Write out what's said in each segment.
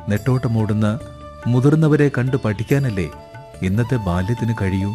നെട്ടോട്ടമോടുന്ന മുതിർന്നവരെ കണ്ടു പഠിക്കാനല്ലേ ഇന്നത്തെ ബാല്യത്തിന് കഴിയൂ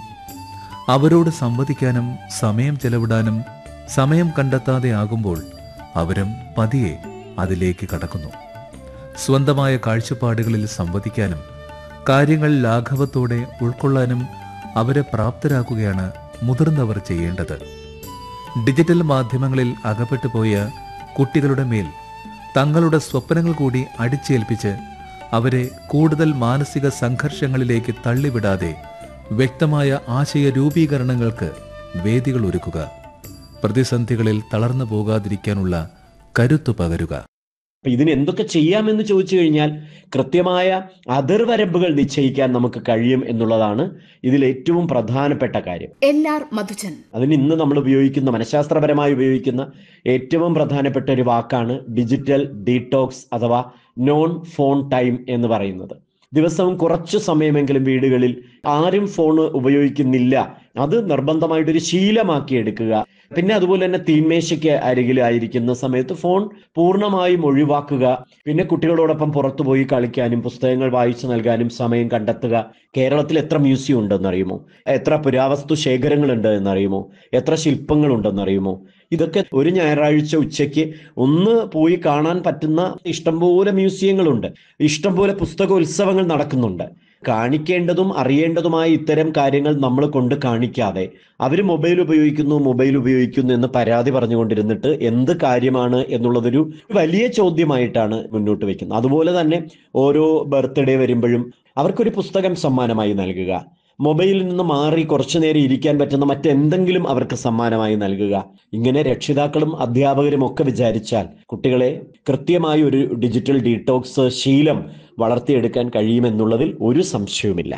അവരോട് സംവദിക്കാനും സമയം ചെലവിടാനും സമയം കണ്ടെത്താതെ ആകുമ്പോൾ അവരും പതിയെ അതിലേക്ക് കടക്കുന്നു സ്വന്തമായ കാഴ്ചപ്പാടുകളിൽ സംവദിക്കാനും കാര്യങ്ങൾ ലാഘവത്തോടെ ഉൾക്കൊള്ളാനും അവരെ പ്രാപ്തരാക്കുകയാണ് മുതിർന്നവർ ചെയ്യേണ്ടത് ഡിജിറ്റൽ മാധ്യമങ്ങളിൽ അകപ്പെട്ടു പോയ കുട്ടികളുടെ മേൽ തങ്ങളുടെ സ്വപ്നങ്ങൾ കൂടി അടിച്ചേൽപ്പിച്ച് അവരെ കൂടുതൽ മാനസിക സംഘർഷങ്ങളിലേക്ക് തള്ളിവിടാതെ വ്യക്തമായ ആശയ രൂപീകരണങ്ങൾക്ക് വേദികൾ ഒരുക്കുക പ്രതിസന്ധികളിൽ തളർന്നു പോകാതിരിക്കാനുള്ള കരുത്തു പകരുക അപ്പൊ ഇതിന് എന്തൊക്കെ ചെയ്യാമെന്ന് ചോദിച്ചു കഴിഞ്ഞാൽ കൃത്യമായ അതിർവരമ്പുകൾ നിശ്ചയിക്കാൻ നമുക്ക് കഴിയും എന്നുള്ളതാണ് ഇതിൽ ഏറ്റവും പ്രധാനപ്പെട്ട കാര്യം എൽ ആർ മധുജൻ അതിന് ഇന്ന് നമ്മൾ ഉപയോഗിക്കുന്ന മനഃശാസ്ത്രപരമായി ഉപയോഗിക്കുന്ന ഏറ്റവും പ്രധാനപ്പെട്ട ഒരു വാക്കാണ് ഡിജിറ്റൽ ഡീടോക്സ് അഥവാ നോൺ ഫോൺ ടൈം എന്ന് പറയുന്നത് ദിവസവും കുറച്ചു സമയമെങ്കിലും വീടുകളിൽ ആരും ഫോൺ ഉപയോഗിക്കുന്നില്ല അത് നിർബന്ധമായിട്ടൊരു ശീലമാക്കി എടുക്കുക പിന്നെ അതുപോലെ തന്നെ തീന്മേശയ്ക്ക് അരികിലായിരിക്കുന്ന സമയത്ത് ഫോൺ പൂർണ്ണമായും ഒഴിവാക്കുക പിന്നെ കുട്ടികളോടൊപ്പം പുറത്തുപോയി കളിക്കാനും പുസ്തകങ്ങൾ വായിച്ചു നൽകാനും സമയം കണ്ടെത്തുക കേരളത്തിൽ എത്ര മ്യൂസിയം ഉണ്ടെന്നറിയുമോ എത്ര പുരാവസ്തു ശേഖരങ്ങളുണ്ട് എന്നറിയുമോ എത്ര ശില്പങ്ങളുണ്ടെന്നറിയുമോ ഇതൊക്കെ ഒരു ഞായറാഴ്ച ഉച്ചയ്ക്ക് ഒന്ന് പോയി കാണാൻ പറ്റുന്ന ഇഷ്ടംപോലെ മ്യൂസിയങ്ങളുണ്ട് ഇഷ്ടംപോലെ പുസ്തകോത്സവങ്ങൾ നടക്കുന്നുണ്ട് കാണിക്കേണ്ടതും അറിയേണ്ടതുമായ ഇത്തരം കാര്യങ്ങൾ നമ്മൾ കൊണ്ട് കാണിക്കാതെ അവർ മൊബൈൽ ഉപയോഗിക്കുന്നു മൊബൈൽ ഉപയോഗിക്കുന്നു എന്ന് പരാതി പറഞ്ഞുകൊണ്ടിരുന്നിട്ട് എന്ത് കാര്യമാണ് എന്നുള്ളതൊരു വലിയ ചോദ്യമായിട്ടാണ് മുന്നോട്ട് വെക്കുന്നത് അതുപോലെ തന്നെ ഓരോ ബർത്ത്ഡേ വരുമ്പോഴും അവർക്കൊരു പുസ്തകം സമ്മാനമായി നൽകുക മൊബൈലിൽ നിന്ന് മാറി കുറച്ചു നേരം ഇരിക്കാൻ പറ്റുന്ന മറ്റെന്തെങ്കിലും അവർക്ക് സമ്മാനമായി നൽകുക ഇങ്ങനെ രക്ഷിതാക്കളും അധ്യാപകരും ഒക്കെ വിചാരിച്ചാൽ കുട്ടികളെ കൃത്യമായി ഒരു ഡിജിറ്റൽ ഡീടോക്സ് ശീലം വളർത്തിയെടുക്കാൻ കഴിയുമെന്നുള്ളതിൽ ഒരു സംശയവുമില്ല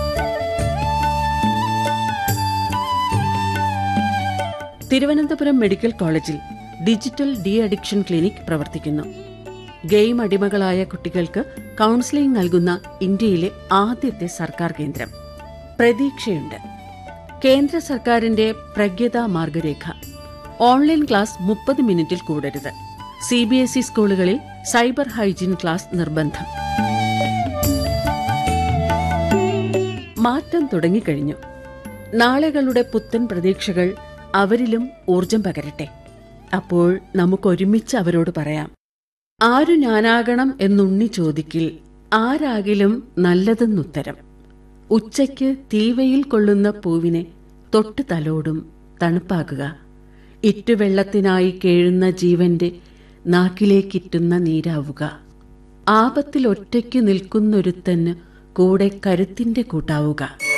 തിരുവനന്തപുരം മെഡിക്കൽ കോളേജിൽ ഡിജിറ്റൽ ഡി അഡിക്ഷൻ ക്ലിനിക് പ്രവർത്തിക്കുന്നു ഗെയിം അടിമകളായ കുട്ടികൾക്ക് കൗൺസിലിംഗ് നൽകുന്ന ഇന്ത്യയിലെ ആദ്യത്തെ സർക്കാർ കേന്ദ്രം പ്രതീക്ഷയുണ്ട് കേന്ദ്ര സർക്കാരിന്റെ പ്രജ്ഞത മാർഗരേഖ ഓൺലൈൻ ക്ലാസ് മുപ്പത് മിനിറ്റിൽ കൂടരുത് സി ബി എസ് ഇ സ്കൂളുകളിൽ സൈബർ ഹൈജീൻ ക്ലാസ് നിർബന്ധം മാറ്റം തുടങ്ങിക്കഴിഞ്ഞു നാളെകളുടെ പുത്തൻ പ്രതീക്ഷകൾ അവരിലും ഊർജം പകരട്ടെ അപ്പോൾ നമുക്കൊരുമിച്ച് അവരോട് പറയാം ആരു ഞാനാകണം എന്നുണ്ണി ചോദിക്കിൽ ആരാകിലും നല്ലതെന്നുത്തരം ഉച്ചയ്ക്ക് തീവയിൽ കൊള്ളുന്ന പൂവിനെ തൊട്ട് തലോടും തണുപ്പാക്കുക ഇറ്റുവെള്ളത്തിനായി കേഴുന്ന ജീവന്റെ നാക്കിലേക്കിറ്റുന്ന നീരാവുക ആപത്തിൽ ഒറ്റയ്ക്ക് നിൽക്കുന്നൊരുത്തന് കൂടെ കരുത്തിന്റെ കൂട്ടാവുക